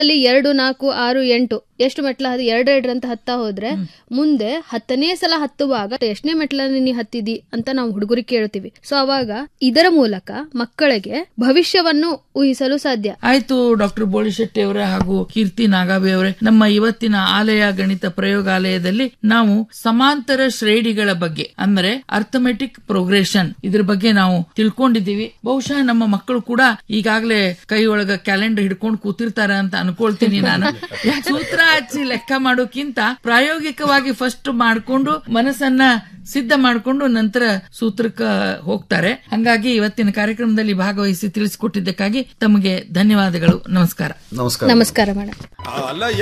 ಅಲ್ಲಿ ಎರಡು ನಾಲ್ಕು ಆರು ಎಂಟು ಎಷ್ಟು ಮೆಟ್ಲ ಹತ್ತಿ ಎರಡು ಎರಡು ಅಂತ ಹತ್ತಾ ಹೋದ್ರೆ ಮುಂದೆ ಹತ್ತನೇ ಸಲ ಹತ್ತುವಾಗ ಎಷ್ಟನೇ ಮೆಟ್ಲನ್ನ ನೀ ಹತ್ತಿದಿ ಅಂತ ನಾವು ಹುಡುಗರಿಗೆ ಕೇಳ್ತೀವಿ ಸೊ ಅವಾಗ ಇದರ ಮೂಲಕ ಮಕ್ಕಳಿಗೆ ಭವಿಷ್ಯವನ್ನು ಊಹಿಸಲು ಸಾಧ್ಯ ಆಯ್ತು ಡಾಕ್ಟರ್ ಬೋಳಿಶೆಟ್ಟಿ ಅವರೇ ಹಾಗೂ ಕೀರ್ತಿ ನಾಗಾಬಿ ಅವರೇ ನಮ್ಮ ಇವತ್ತಿನ ಆಲಯ ಗಣಿತ ಪ್ರಯೋಗಾಲಯದಲ್ಲಿ ನಾವು ಸಮಾಂತರ ಶ್ರೇಣಿಗಳ ಬಗ್ಗೆ ಅಂದ್ರೆ ಅರ್ಥಮೆಟಿಕ್ ಪ್ರೋಗ್ರೆಷನ್ ಇದ್ರ ಬಗ್ಗೆ ನಾವು ತಿಳ್ಕೊಂಡಿದ್ದೀವಿ ಬಹುಶಃ ನಮ್ಮ ಮಕ್ಕಳು ಕೂಡ ಈಗಾಗಲೇ ಕೈ ಒಳಗ ಕ್ಯಾಲೆಂಡರ್ ಹಿಡ್ಕೊಂಡು ಕೂತಿರ್ತಾರ ಅಂತ ಅನ್ಕೊಳ್ತೀನಿ ನಾನು ಸೂತ್ರ ಹಚ್ಚಿ ಲೆಕ್ಕ ಮಾಡೋಕ್ಕಿಂತ ಪ್ರಾಯೋಗಿಕವಾಗಿ ಫಸ್ಟ್ ಮಾಡ್ಕೊಂಡು ಮನಸ್ಸನ್ನ ಸಿದ್ಧ ಮಾಡ್ಕೊಂಡು ನಂತರ ಸೂತ್ರಕ್ಕ ಹೋಗ್ತಾರೆ ಹಂಗಾಗಿ ಇವತ್ತಿನ ಕಾರ್ಯಕ್ರಮದಲ್ಲಿ ಭಾಗವಹಿಸಿ ತಿಳಿಸಿಕೊಟ್ಟಿದ್ದಕ್ಕಾಗಿ ತಮಗೆ ಧನ್ಯವಾದಗಳು ನಮಸ್ಕಾರ ನಮಸ್ಕಾರ ನಮಸ್ಕಾರ ಮೇಡಮ್ ಅಲ್ಲ